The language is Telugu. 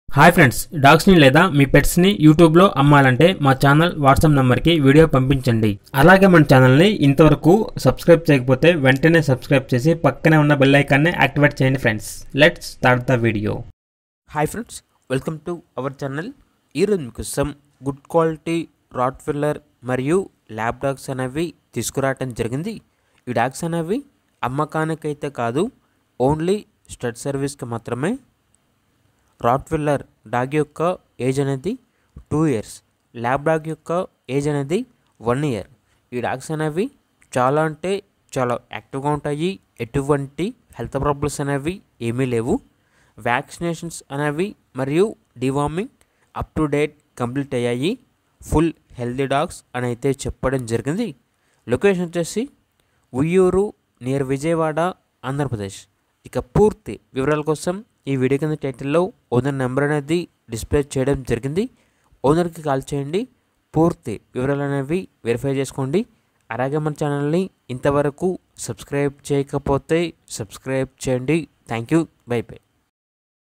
హాయ్ ఫ్రెండ్స్ డాగ్స్ని లేదా మీ పెట్స్ని యూట్యూబ్లో అమ్మాలంటే మా ఛానల్ వాట్సాప్ నెంబర్కి వీడియో పంపించండి అలాగే మన ఛానల్ని ఇంతవరకు సబ్స్క్రైబ్ చేయకపోతే వెంటనే సబ్స్క్రైబ్ చేసి పక్కనే ఉన్న బెల్ ఐకాన్ని యాక్టివేట్ చేయండి friends let's start the video hi friends welcome to our channel ఈరోజు మీకోసం గుడ్ క్వాలిటీ రాట్ ఫిల్లర్ మరియు ల్యాబ్ డాగ్స్ అనేవి తీసుకురావటం జరిగింది ఈ డాగ్స్ అనేవి అమ్మకానికైతే కాదు ఓన్లీ స్టడ్ సర్వీస్కి మాత్రమే రాట్ ఫిల్లర్ డాగ్ యొక్క ఏజ్ అనేది టూ ఇయర్స్ ల్యాబ్ డాగ్ యొక్క ఏజ్ అనేది వన్ ఇయర్ ఈ డాగ్స్ అనేవి చాలా అంటే చాలా యాక్టివ్గా ఉంటాయి ఎటువంటి హెల్త్ ప్రాబ్లమ్స్ అనేవి ఏమీ లేవు వ్యాక్సినేషన్స్ అనేవి మరియు deworming up to date complete అయ్యాయి ఫుల్ హెల్తీ డాగ్స్ అని అయితే చెప్పడం జరిగింది లొకేషన్ వచ్చేసి ఉయ్యూరు నియర్ విజయవాడ ఆంధ్రప్రదేశ్ ఇక పూర్తి వివరాల కోసం ఈ వీడియో కింద టైటిల్లో ఓనర్ నెంబర్ అనేది డిస్ప్లే చేయడం జరిగింది ఓనర్కి కాల్ చేయండి పూర్తి వివరాలు అనేవి వెరిఫై చేసుకోండి అలాగే మన ఛానల్ని ఇంతవరకు సబ్స్క్రైబ్ చేయకపోతే సబ్స్క్రైబ్ చేయండి థ్యాంక్ యూ బై బై